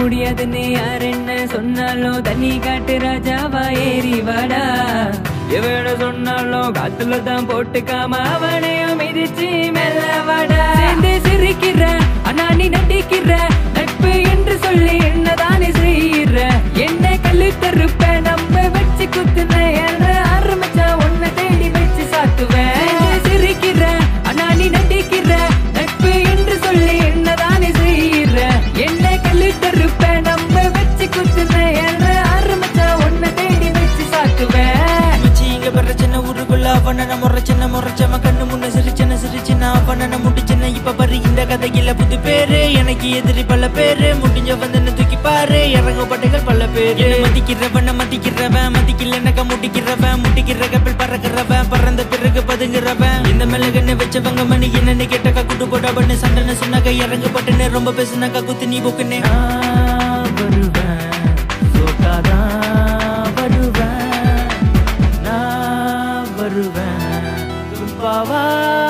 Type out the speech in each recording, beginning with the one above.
முடியாதுன்னு யார் என்ன சொன்னாலும் தண்ணி காட்டு ராஜாவா ஏறி வாடா எவட சொன்னாலும் காத்துல தான் போட்டுக்காம அவனையும் மிதிச்சு மெல்ல வாடா சேர்ந்து சிரிக்கிற ஆனா நீ நடிக்கிற நட்பு என்று சொல்லி என்னதானே செய்யற என்ன கல்லு தருப்ப நம்ம வச்சு குத்துன என்ற ஆரம்பிச்சா உன்னை தேடி வச்சு சாத்துவேன் சேர்ந்து சிரிக்கிற ஆனா நீ நடிக்கிற நட்பு என்று சொல்லி என்னதானே செய்யற என்ன கல்லு தருப்ப நம்ம வச்சு குத்துன என்ற ஆரம்பிச்சா உன்னை தேடி வச்சு சாத்துவேன் மச்சி இங்க வர்ற சின்ன ஊருக்குள்ள அவன முறைச்சன முறைச்சம கண்ணு முன்ன சிரிச்சன சிரிச்சன அவன முடிச்சன இப்ப பாரு இந்த கதையில புது பேரு எனக்கு எதிரி பல பேரு முடிஞ்ச வந்து தூக்கி பாரு இறங்க பட்டைகள் பல பேரு என்ன மதிக்கிறவன மதிக்கிறவன் மதிக்கலனக்க முடிக்கிறவன் முடிக்கிற கப்பல் பறக்கிறவன் பறந்த பிறகு பதுங்குறவன் இந்த மெல்லகன்னு வச்சவங்க மணி என்னன்னு கேட்டக்கா குட்டு போட்டவன்னு சண்டனை சொன்னாக்க இறங்க பட்டுன்னு ரொம்ப பேசுனாக்கா குத்து நீ போக்குன்னு நான் வருவேன் சோக்காதான் வருவேன் நான் வருவேன் துப்பாவா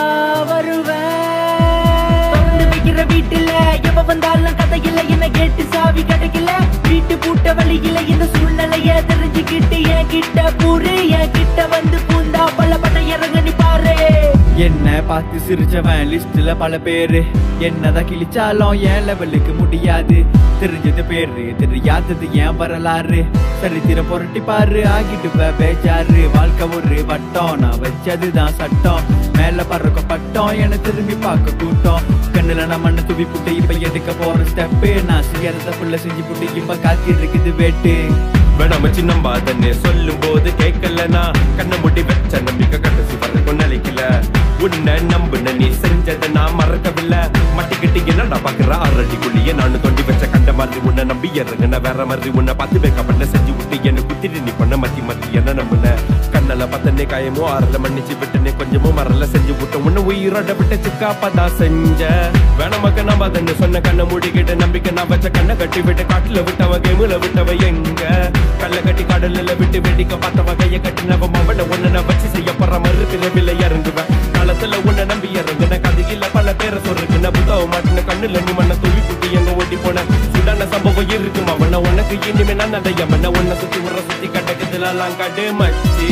வருவேன் திறந்து வைக்கிற வீட்டுல எவ வந்தாலும் கதையில என்ன கேட்டு சாவி கிடைக்கல வீட்டு பூட்ட வழியில இந்த சூழ்நிலைய தெரிஞ்சுக்கிட்டு என் கிட்ட பூரு என் கிட்ட வந்து பூந்தா பல பட்ட இறங்க நீ பாரு என்ன பார்த்து சிரிச்சவன் லிஸ்ட்ல பல பேரு என்னதான் கிழிச்சாலும் என் லெவலுக்கு முடியாது தெரிஞ்சது பேரு தெரியாதது ஏன் வரலாறு சரித்திரம் புரட்டி பாரு ஆகிட்டு பே- பேஜாரு வாழ்க்கை ஒரு வட்டம் நான் வச்சதுதான் சட்டம் மேல பறக்க பட்டம் என திரும்பி பார்க்க கூட்டம் கண்ணுல நான் மண்ணை துவி புட்டு இப்ப எடுக்க போற ஸ்டெப்பு நான் செய்யறத புள்ள செஞ்சு புட்டு இப்ப காத்தி இருக்குது வேட்டு வேணாம சின்னம்பா தண்ணே சொல்லும் போது கேட்கலனா கண்ண முடி வச்ச நம்பிக்கை கடைசி வரைக்கும் நிலைக்கல உன்னை நம்புன நீ செஞ்சதை நான் மறக்கவில்லை மட்டிக்கிட்டு என்னடா பாக்குற ஆறடிக்குள்ளேயே நான் தொண்டி வச்ச கண்ட மாதிரி உன்னை நம்பி இறங்குன வேற மாதிரி உன்னை பார்த்து வைக்க பண்ண செஞ்சு விட்டு என்ன குத்திட்டு நீ பண்ண மத்தி மத்தி என்ன நம்புன கண்ணல பத்தனே காயமோ ஆறல மன்னிச்சு விட்டுனே கொஞ்சமும் மறல செஞ்சு விட்ட உன்னை உயிரோட விட்டு சிக்காப்பதா செஞ்ச வேணாமக்க நான் அதன்னு சொன்ன கண்ணை மூடிக்கிட்டு நம்பிக்கை நான் வச்ச கண்ணை கட்டி விட்டு காட்டுல விட்டவ கேமுல விட்டவ எங்க கல்ல கட்டி கடல்ல விட்டு வெடிக்க பார்த்தவ கைய கட்டினவ மவன உன்னை வச்சு செய்ய போற மறுபிறவில இறங்குவேன் காலத்துல உன்னை நம்பி இறங்குன கதையில பல பேரை சொல்றேன் புத்தவ மாட்டின கண்ணுல நீ மண்ண துளி குட்டி எங்க ஓட்டி போன சுடான சம்பவம் இருக்கும் அவன உனக்கு இனிமே நான் அடைய மண்ண உன்னை சுத்தி உர சுத்தி கட்டக்கதுலாம் கடு மச்சி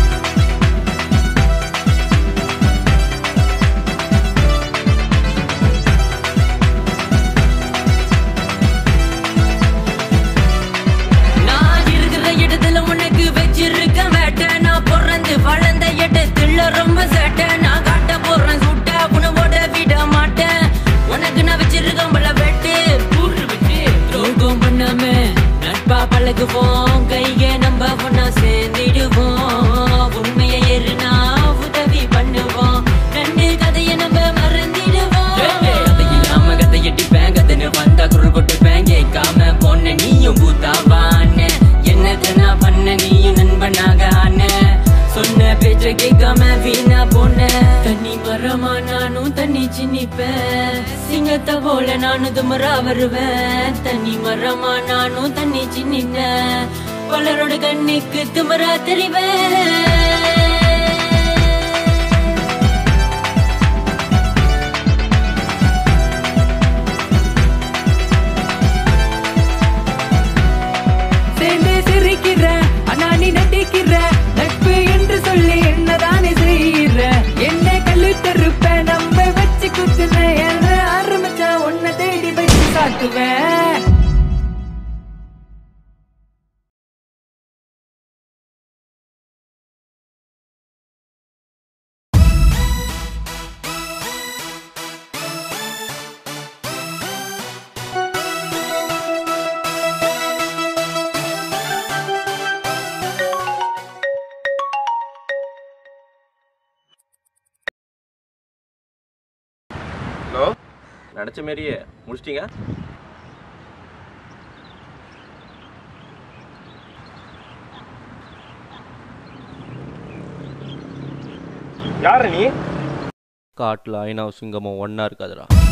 நான் இருக்கிற இடத்துல உனக்கு வச்சிருக்க வேட்டை நான் பிறந்து வளர்ந்த இடத்துல ரொம்ப சேட்டை நான் காட்ட போறேன் சுட்ட உணவோட விட மாட்டேன் உனக்கு நான் வச்சிருக்கேன் பல வெட்டு பூரு வச்சு துரோகம் பண்ணாம நட்பா பழகுவோம் கைய நம்ம ஒன்னா சேர்ந்திடுவோம் உண்மையை ஏறுனா உதவி பண்ணுவோம் ரெண்டு கதையை நம்ம மறந்திடுவோம் கதை இல்லாம கதை எட்டிப்பேன் கதைன்னு வந்தா குரல் கொட்டுப்பேன் கேட்காம போன நீயும் பூத்தாவான என்னத்தை நான் பண்ண நீயும் நண்பனாக ஆன சொன்ன பேச்ச கேட்காம வீணா போன தண்ணி மரமா நானும் தண்ணி சின்னிப்பேன் சிங்கத்தை போல நானும் துமரா வருவேன் தண்ணி மரமா நானும் தண்ணி சின்னிப்பேன் பலரோட கண்ணுக்கு துமரா தெரிவேன் சேர்ந்து சிரிக்கிற ஆனா நீ நடிக்கிற நட்பு என்று சொல்லி என்னதானே செய்யற என்ன கல்லு தருப்ப நம்ம வச்சு குத்துன என்ற ஆரம்பிச்சா உன்னை தேடி வச்சு காட்டுவேன் ஹலோ நினச்ச மாரியே முடிச்சிட்டிங்க யாரு நீ காட்டில் ஐநாவும் சிங்கமும் ஒன்றா இருக்காதுடா